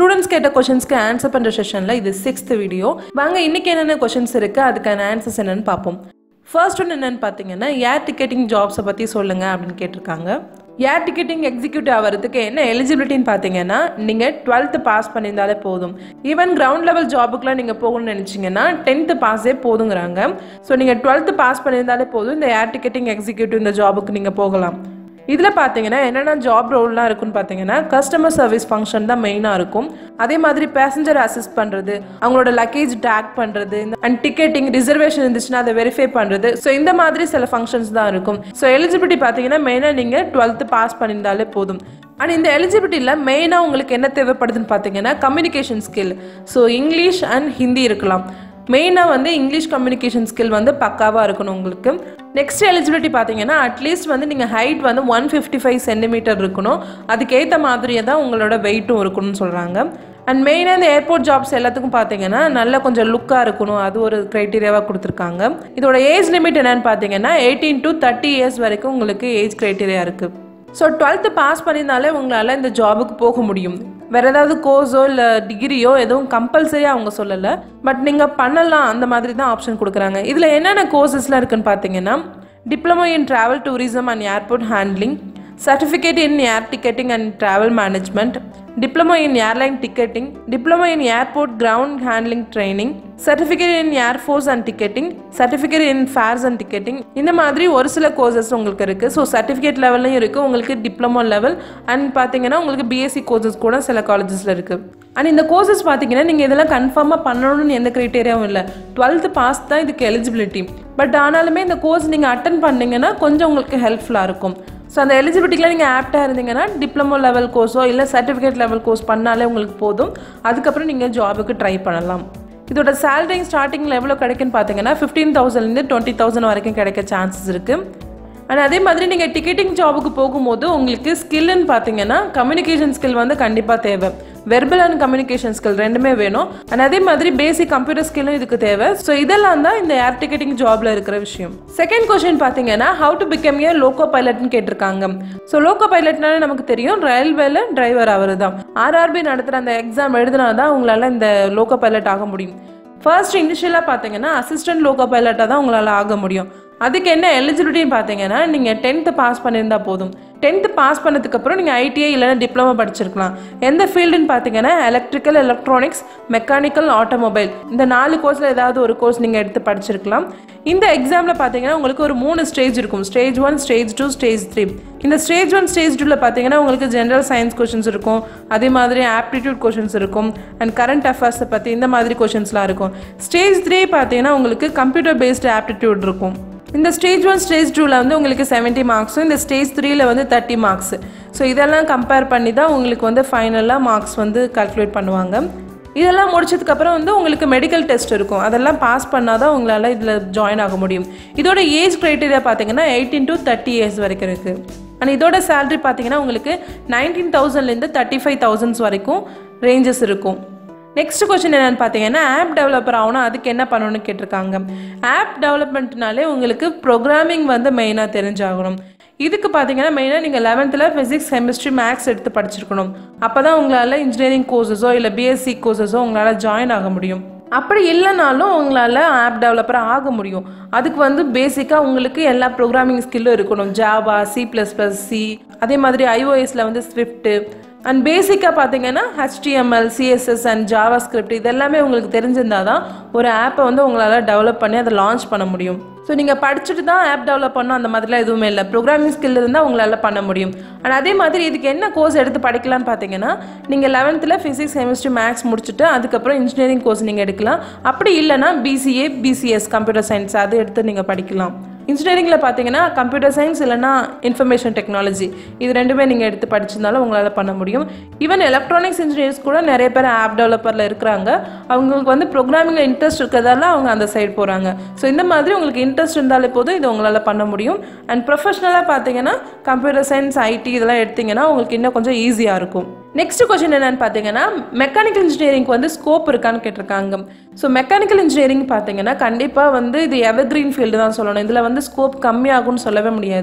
students கேட்ட கொஷின்ஸ்க்கு answer பண்ணுற செஷனில் இது சிக்ஸ்த் வீடியோ வாங்க இன்னைக்கு என்னென்ன கொஷின்ஸ் இருக்குது அதுக்கான ஆன்சர்ஸ் என்னன்னு பார்ப்போம் ஃபர்ஸ்ட் ஒன்று என்னன்னு பார்த்தீங்கன்னா ஏர் டிக்கெட்டிங் ஜாப்ஸை பற்றி சொல்லுங்க அப்படின்னு கேட்டிருக்காங்க ஏர் டிக்கெட்டிங் எக்ஸிக்யூட்டிவ் ஆகிறதுக்கு என்ன எலிஜிபிலிட்டின்னு பார்த்தீங்கன்னா நீங்கள் டுவெல்த்து பாஸ் பண்ணியிருந்தாலே போதும் ஈவன் கிரவுண்ட் லெவல் ஜாபுக்குலாம் நீங்கள் போகணும்னு நினச்சிங்கன்னா டென்த்து பாஸே போதுங்கிறாங்க ஸோ நீங்கள் டுவெல்த்து பாஸ் பண்ணியிருந்தாலே போதும் இந்த ஏர் டிக்கெட்டிங் எக்ஸிக்யூட்டிவ் இந்த ஜாபுக்கு நீங்கள் போகலாம் இதில் பார்த்தீங்கன்னா என்னென்ன ஜாப் ரோல்லாம் இருக்குன்னு பார்த்தீங்கன்னா கஸ்டமர் சர்வீஸ் ஃபங்க்ஷன் தான் மெயினாக இருக்கும் அதே மாதிரி பேசஞ்சர் அசிஸ்ட் பண்ணுறது அவங்களோட லக்கேஜ் டேக் பண்ணுறது அண்ட் டிக்கெட்டிங் ரிசர்வேஷன் இருந்துச்சுன்னா அதை வெரிஃபை பண்ணுறது ஸோ இந்த மாதிரி சில ஃபங்க்ஷன்ஸ் தான் இருக்கும் ஸோ எலிஜிபிலிட்டி பார்த்தீங்கன்னா மெயினாக நீங்கள் டுவெல்த்து பாஸ் பண்ணியிருந்தாலே போதும் அண்ட் இந்த எலிஜிபிலிட்டியில் மெயினாக உங்களுக்கு என்ன தேவைப்படுதுன்னு பார்த்தீங்கன்னா communication skill so English and Hindi இருக்கலாம் மெயினாக வந்து இங்கிலீஷ் கம்யூனிகேஷன் ஸ்கில் வந்து பக்காவாக இருக்கணும் உங்களுக்கு நெக்ஸ்ட் எலிஜிபிலிட்டி பார்த்தீங்கன்னா அட்லீஸ்ட் வந்து நீங்கள் ஹைட் வந்து ஒன் ஃபிஃப்டி ஃபைவ் சென்டிமீட்டர் இருக்கணும் அதுக்கேற்ற மாதிரியே தான் உங்களோட வெயிட்டும் இருக்கணும்னு சொல்கிறாங்க அண்ட் மெயினாக இந்த ஏர்போர்ட் ஜாப்ஸ் எல்லாத்துக்கும் பார்த்தீங்கன்னா நல்ல கொஞ்சம் லுக்காக இருக்கணும் அது ஒரு க்ரைட்டீரியாவாக கொடுத்துருக்காங்க இதோட ஏஜ் லிமிட் என்னன்னு பார்த்தீங்கன்னா எயிட்டீன் டு தேர்ட்டி இயர்ஸ் வரைக்கும் உங்களுக்கு ஏஜ் க்ரைட்டீரியா இருக்குது ஸோ டுவெல்த்து பாஸ் பண்ணியிருந்தாலே உங்களால் இந்த ஜாபுக்கு போக முடியும் வேறு ஏதாவது கோர்ஸோ இல்லை டிகிரியோ எதுவும் கம்பல்சரியாக அவங்க சொல்லலை பட் நீங்கள் பண்ணலாம் அந்த மாதிரி தான் ஆப்ஷன் கொடுக்குறாங்க இதில் என்னென்ன கோர்சஸ்லாம் இருக்குன்னு பார்த்தீங்கன்னா diploma in travel tourism and airport handling certificate in air ticketing and travel management diploma in airline ticketing diploma in airport ground handling training certificate in air force and ticketing certificate in fares and ticketing இந்த மாதிரி ஒரு சில courses உங்களுக்கு இருக்குது so certificate லெவல்லையும் இருக்குது உங்களுக்கு diploma level and பார்த்தீங்கன்னா உங்களுக்கு பிஎஸ்சி கோர்சஸ் கூட சில காலேஜஸில் இருக்குது அண்ட் இந்த கோர்சஸ் பார்த்தீங்கன்னா நீங்கள் இதெல்லாம் கன்ஃபார்மாக பண்ணணும்னு எந்த க்ரைட்டேரியாவும் இல்லை டுவெல்த்து பாஸ் தான் இதுக்கு எலிஜிபிலிட்டி பட் ஆனாலுமே இந்த கோர்ஸ் நீங்கள் அட்டன் பண்ணீங்கன்னா கொஞ்சம் உங்களுக்கு ஹெல்ப்ஃபுல்லாக இருக்கும் ஸோ அந்த எலிஜிபிலிட்டியில் நீங்கள் ஆப்டாக இருந்தீங்கன்னா டிப்ளமோ லெவல் கோர்ஸோ இல்லை சர்டிஃபிகேட் லெவல் கோர்ஸ் பண்ணாலே உங்களுக்கு போதும் அதுக்கப்புறம் நீங்கள் ஜாபுக்கு ட்ரை பண்ணலாம் இதோட சேலரி ஸ்டார்டிங்கில் எவ்வளோ கிடைக்குன்னு பார்த்தீங்கன்னா ஃபிஃப்டீன் தௌசண்ட்லேருந்து டுவெண்ட்டி தௌசண்ட் வரைக்கும் கிடைக்க சான்சஸ் இருக்குது அண்ட் அதே மாதிரி நீங்கள் டிக்கெட்டிங் ஜாபுக்கு போகும்போது உங்களுக்கு ஸ்கில்லுன்னு பார்த்தீங்கன்னா கம்யூனிகேஷன் ஸ்கில் வந்து கண்டிப்பாக தேவை வெர்பல் அண்ட் கம்யூனிகேஷன் ஸ்கில் ரெண்டுமே வேணும் அண்ட் அதே மாதிரி பேசிக் கம்ப்யூட்டர் ஸ்கில்லும் இதுக்கு தேவை ஸோ இதெல்லாம் தான் இந்த ஏர் டிக்கெட்டிங் ஜாப்ல இருக்கிற விஷயம் செகண்ட் கொஸ்டின் பார்த்தீங்கன்னா how to become a loco பைலட்னு கேட்டிருக்காங்க ஸோ லோகோ பைலட்னால நமக்கு தெரியும் ரயில்வேல டிரைவர் அவர் தான் ஆர்ஆர்பி நடத்துகிற அந்த எக்ஸாம் எழுதினா தான் உங்களால் இந்த லோகோ பைலட் ஆக முடியும் ஃபர்ஸ்ட் இனிஷியலாக பார்த்தீங்கன்னா அசிஸ்டன்ட் லோகோ பைலட்டாக தான் உங்களால் ஆக முடியும் அதுக்கு என்ன எலிஜிபிலிட்டின்னு பார்த்தீங்கன்னா நீங்கள் டென்த்து பாஸ் பண்ணியிருந்தா போதும் டென்த்து பாஸ் பண்ணதுக்கப்புறம் நீங்கள் ஐடிஐ இல்லைன்னா டிப்ளமோ படிச்சிருக்கலாம் எந்த ஃபீல்டுன்னு பார்த்தீங்கன்னா எலக்ட்ரிக்கல் எலக்ட்ரானிக்ஸ் மெக்கானிக்கல் ஆட்டோமொபைல் இந்த நாலு கோர்ஸில் ஏதாவது ஒரு கோர்ஸ் நீங்கள் எடுத்து படிச்சிருக்கலாம் இந்த எக்ஸாமில் பார்த்தீங்கன்னா உங்களுக்கு ஒரு மூணு ஸ்டேஜ் இருக்கும் stage one stage two stage three இந்த ஸ்டேஜ் ஒன் ஸ்டேஜ் டூவில் பார்த்தீங்கன்னா உங்களுக்கு ஜென்ரல் சயின்ஸ் கொஷின்ஸ் இருக்கும் அதே மாதிரி ஆப்டிடியூட் கொஷின்ஸ் இருக்கும் அண்ட் கரண்ட் அஃபேர்ஸை பற்றி இந்த மாதிரி கொஷின்ஸ்லாம் இருக்கும் ஸ்டேஜ் த்ரீ பார்த்தீங்கன்னா உங்களுக்கு கம்ப்யூட்டர் பேஸ்டு ஆப்டிடியூட் இருக்கும் இந்த ஸ்டேஜ் ஒன் ஸ்டேஜ் டூவில் வந்து உங்களுக்கு செவன்ட்டி மார்க்ஸும் இந்த ஸ்டேஜ் த்ரீயில் வந்து தேர்ட்டி மார்க்ஸ் ஸோ இதெல்லாம் கம்பேர் பண்ணி தான் உங்களுக்கு வந்து ஃபைனலாக மார்க்ஸ் வந்து கால்குலேட் பண்ணுவாங்க இதெல்லாம் முடிச்சதுக்கப்புறம் வந்து உங்களுக்கு மெடிக்கல் டெஸ்ட் இருக்கும் அதெல்லாம் பாஸ் பண்ணால் தான் உங்களால் இதில் ஜாயின் ஆக முடியும் இதோட ஏஜ் க்ரைட்டீரியா பார்த்தீங்கன்னா எயிட்டீன் டு தேர்ட்டி இயர்ஸ் வரைக்கும் இருக்குது அண்ட் இதோட சேலரி பார்த்தீங்கன்னா உங்களுக்கு நைன்டீன் தௌசண்ட்லேருந்து தேர்ட்டி ஃபைவ் தௌசண்ட்ஸ் வரைக்கும் ரேஞ்சஸ் இருக்கும் நெக்ஸ்ட் கொஸ்டின் என்னென்னு பார்த்தீங்கன்னா ஆப் டெவலப்பர் ஆகணும் அதுக்கு என்ன பண்ணணும்னு கேட்டிருக்காங்க ஆப் டெவலப்மெண்ட்னாலே உங்களுக்கு ப்ரோக்ராமிங் வந்து மெயினாக தெரிஞ்சாகணும் இதுக்கு பார்த்தீங்கன்னா மெயினாக நீங்கள் லெவன்த்தில் ஃபிசிக்ஸ் கெமிஸ்ட்ரி மேக்ஸ் எடுத்து படிச்சிருக்கணும் அப்போ தான் உங்களால் இன்ஜினியரிங் கோர்சஸோ இல்லை பிஎஸ்சி கோர்சஸோ உங்களால் ஜாயின் ஆக முடியும் அப்படி இல்லைனாலும் உங்களால் ஆப் டெவலப்பராக ஆக முடியும் அதுக்கு வந்து பேசிக்காக உங்களுக்கு எல்லா ப்ரோக்ராமிங் ஸ்கில்லும் இருக்கணும் Java C plus plus C அதே மாதிரி ஐஓஎஸில் வந்து ஸ்விஃப்ட்டு அண்ட் பேசிக்காக பார்த்தீங்கன்னா HTML CSS and JavaScript இதெல்லாமே உங்களுக்கு தெரிஞ்சிருந்தால் தான் ஒரு ஆப்பை வந்து உங்களால் டெவலப் பண்ணி அதை லான்ச் பண்ண முடியும் ஸோ நீங்கள் படிச்சுட்டு தான் ஆப் டெவலப் பண்ணணும் அந்த மாதிரிலாம் எதுவுமே இல்லை ப்ரோக்ராமிங் ஸ்கில் இருந்தால் உங்களால் பண்ண முடியும் அண்ட் அதே மாதிரி இதுக்கு என்ன கோர்ஸ் எடுத்து படிக்கலாம்னு பார்த்தீங்கன்னா நீங்கள் லெவன்த்தில் ஃபிசிக்ஸ் கெமிஸ்ட்ரி மேக்ஸ் முடிச்சுட்டு அதுக்கப்புறம் இன்ஜினியரிங் கோர்ஸ் நீங்கள் எடுக்கலாம் அப்படி இல்லைனா பிசிஏ பிசிஎஸ் கம்ப்யூட்டர் சயின்ஸ் அது எடுத்து நீங்கள் படிக்கலாம் இன்ஜினியரிங்கில் பார்த்தீங்கன்னா கம்ப்யூட்டர் சயின்ஸ் இல்லைனா இன்ஃபர்மேஷன் டெக்னாலஜி இது ரெண்டுமே நீங்கள் எடுத்து படிச்சிருந்தாலும் உங்களால் பண்ண முடியும் ஈவன் எலக்ட்ரானிக்ஸ் இன்ஜினியர்ஸ் கூட நிறைய பேர் ஆப் டெவலப்பரில் இருக்கிறாங்க அவங்களுக்கு வந்து ப்ரோக்ராமிங்கில் இன்ட்ரெஸ்ட் இருக்கிறதால அவங்க அந்த சைடு போகிறாங்க ஸோ இந்த மாதிரி உங்களுக்கு இன்ட்ரெஸ்ட் இருந்தாலே போதும் இது உங்களால் பண்ண முடியும் அண்ட் ப்ரொஃபஷனலாக பார்த்தீங்கன்னா கம்ப்யூட்டர் சயின்ஸ் ஐடி இதெல்லாம் எடுத்தீங்கன்னா உங்களுக்கு இன்னும் கொஞ்சம் ஈஸியாக இருக்கும் நெக்ஸ்ட் கொஸ்டின் என்னன்னு பார்த்தீங்கன்னா மெக்கானிக்கல் இன்ஜினியரிங்க்கு வந்து ஸ்கோப் இருக்கான்னு கேட்டிருக்காங்க ஸோ மெக்கானிக்கல் இன்ஜினியரிங் பார்த்தீங்கன்னா கண்டிப்பாக வந்து இது எவர்கிரீன் ஃபீல்டு தான் சொல்லணும் இதில் வந்து ஸ்கோப் கம்மியாகும்னு சொல்லவே முடியாது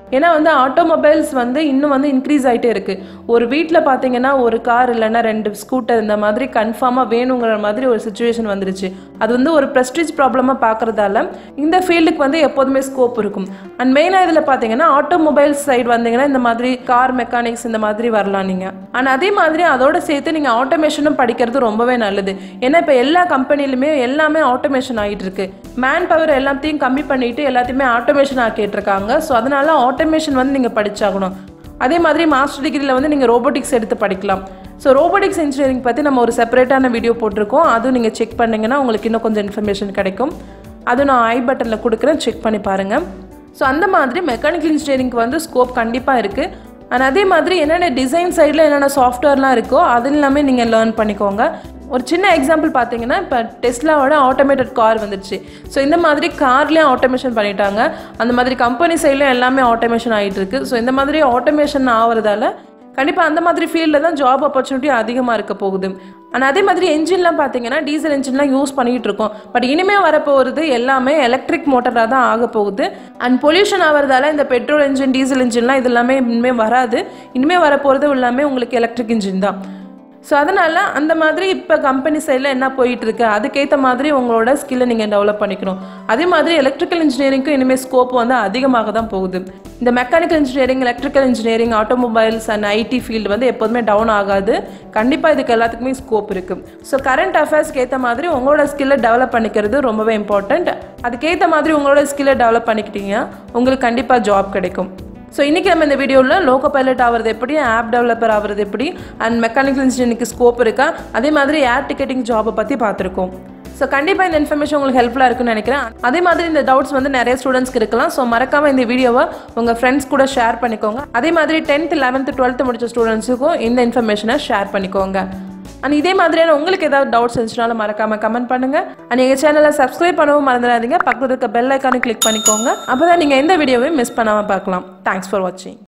ஏன்னா வந்து ஆட்டோமொபைல்ஸ் வந்து இன்னும் வந்து இன்க்ரீஸ் ஆகிட்டே இருக்குது ஒரு வீட்டில் பார்த்தீங்கன்னா ஒரு கார் இல்லைன்னா ரெண்டு ஸ்கூட்டர் இந்த மாதிரி கன்ஃபார்மாக வேணுங்கிற மாதிரி ஒரு சுச்சுவேஷன் வந்துருச்சு அது வந்து ஒரு ப்ரெஸ்டீஜ் ப்ராப்ளமாக பார்க்குறதால இந்த ஃபீல்டுக்கு வந்து எப்போதுமே ஸ்கோப் இருக்கும் அண்ட் மெயினாக இதில் பார்த்தீங்கன்னா ஆட்டோமொபைல்ஸ் சைடு வந்தீங்கன்னா இந்த மாதிரி கார் மெக்கானிக்ஸ் இந்த மாதிரி வரலாம் நீங்கள் அண்ட் அதே மாதிரி அதோட சேர்த்து நீங்கள் ஆட்டோமேஷனும் படிக்கிறது ரொம்பவே நல்லது ஏன்னா இப்போ எல்லா கம்பெனிலுமே எல்லாமே ஆட்டோமேஷன் ஆகிட்டு இருக்கு மேன் பவர் எல்லாத்தையும் கம்மி பண்ணிட்டு எல்லாத்தையுமே ஆட்டோமேஷன் ஆக்கிட்டு இருக்காங்க ஸோ அதனால ஆட்டோமேஷன் வந்து நீங்கள் படிச்சாகணும் அதே மாதிரி மாஸ்டர் டிகிரியில் வந்து நீங்கள் ரோபோட்டிக்ஸ் எடுத்து படிக்கலாம் ஸோ ரோபோட்டிக்ஸ் இன்ஜினியரிங் பற்றி நம்ம ஒரு செப்பரேட்டான வீடியோ போட்டிருக்கோம் அதுவும் நீங்கள் செக் பண்ணிங்கன்னா உங்களுக்கு இன்னும் கொஞ்சம் இன்ஃபர்மேஷன் கிடைக்கும் அதுவும் நான் ஐ பட்டனில் கொடுக்குறேன் செக் பண்ணி பாருங்கள் ஸோ அந்த மாதிரி மெக்கானிக்கல் இன்ஜினியரிங்க்கு வந்து ஸ்கோப் கண்டிப்பாக இருக்குது அண்ட் அதே மாதிரி என்னென்ன டிசைன் சைடில் என்னென்ன சாஃப்ட்வேர்லாம் இருக்கோ அது எல்லாமே நீங்கள் லேர்ன் பண்ணிக்கோங்க ஒரு சின்ன எக்ஸாம்பிள் பார்த்தீங்கன்னா இப்போ டெஸ்லாவோட ஆட்டோமேட்டட் கார் வந்துடுச்சு ஸோ இந்த மாதிரி கார்லேயும் ஆட்டோமேஷன் பண்ணிட்டாங்க அந்த மாதிரி கம்பெனி சைட்லையும் எல்லாமே ஆட்டோமேஷன் ஆகிட்டு இருக்கு ஸோ இந்த மாதிரி ஆட்டோமேஷன் ஆகிறதால கண்டிப்பாக அந்த மாதிரி ஃபீல்டில் தான் ஜாப் ஆப்பர்ச்சுனிட்டி அதிகமாக இருக்க போகுது அண்ட் அதே மாதிரி என்ஜின்லாம் பார்த்தீங்கன்னா டீசல் என்ஜின்லாம் யூஸ் பண்ணிகிட்டு இருக்கோம் பட் இனிமேல் வரப்போகிறது எல்லாமே எலக்ட்ரிக் மோட்டராக தான் ஆக போகுது அண்ட் பொல்யூஷன் ஆகிறதால இந்த பெட்ரோல் இன்ஜின் டீசல் இன்ஜின்லாம் இது எல்லாமே இனிமேல் வராது இனிமேல் வரப்போகிறது எல்லாமே உங்களுக்கு எலக்ட்ரிக் இன்ஜின் தான் ஸோ அதனால் அந்த மாதிரி இப்போ கம்பெனி சைடில் என்ன போயிட்டு இருக்கு அதுக்கேற்ற மாதிரி உங்களோட ஸ்கில்லை நீங்கள் டெவலப் பண்ணிக்கணும் அதே மாதிரி எலக்ட்ரிக்கல் இன்ஜினியரிங்க்கும் இனிமேல் ஸ்கோப் வந்து அதிகமாக தான் போகுது இந்த mechanical engineering electrical engineering automobiles and IT field வந்து எப்போதுமே டவுன் ஆகாது கண்டிப்பாக இதுக்கு எல்லாத்துக்குமே ஸ்கோப் இருக்குது ஸோ கரண்ட் அஃபேர்ஸ்க்கு ஏற்ற மாதிரி உங்களோட ஸ்கில்லை டெவலப் பண்ணிக்கிறது ரொம்பவே இம்பார்ட்டண்ட் அதுக்கேற்ற மாதிரி உங்களோட ஸ்கில்லை டெவலப் பண்ணிக்கிட்டீங்க உங்களுக்கு கண்டிப்பாக ஜாப் கிடைக்கும் ஸோ இன்றைக்கி நம்ம இந்த வீடியோவில் லோகோ பைலட் ஆகிறது எப்படி ஆப் டெவலப்பர் ஆகிறது எப்படி அண்ட் மெக்கானிக்கல் இன்ஜினியரிங்க்கு ஸ்கோப் இருக்கா அதே மாதிரி ஏர் டிக்கெட்டிங் ஜாபை பற்றி பார்த்துருக்கோம் ஸோ கண்டிப்பாக இந்த இன்ஃபர்மேஷன் உங்களுக்கு ஹெல்ப்ஃபுல்லாக இருக்குன்னு நினைக்கிறேன் அதே மாதிரி இந்த டவுட்ஸ் வந்து நிறைய ஸ்டூடெண்ட்ஸ்க்கு இருக்கலாம் ஸோ மறக்காமல் இந்த வீடியோவை உங்கள் ஃப்ரெண்ட்ஸ் கூட ஷேர் பண்ணிக்கோங்க அதே மாதிரி டென்த் லெவன்த்து டுவெல்த்து முடிச்ச ஸ்டூடெண்ட்ஸுக்கும் இந்த இன்ஃபர்மேஷனை ஷேர் பண்ணிக்கோங்க அண்ட் இதே மாதிரியான உங்களுக்கு ஏதாவது டவுட்ஸ் இருந்துச்சுனாலும் மறக்காமல் கமெண்ட் பண்ணுங்கள் அண்ட் எங்கள் சேனலை சப்ஸ்கிரைப் பண்ணவும் மறந்துடாதீங்க பக்கத்தில் இருக்க பெல் ஐக்கானை கிளிக் பண்ணிக்கோங்க அப்போ தான் நீங்கள் எந்த வீடியோவையும் மிஸ் பண்ணாமல் பார்க்கலாம் தேங்க்ஸ் ஃபார் வாட்சிங்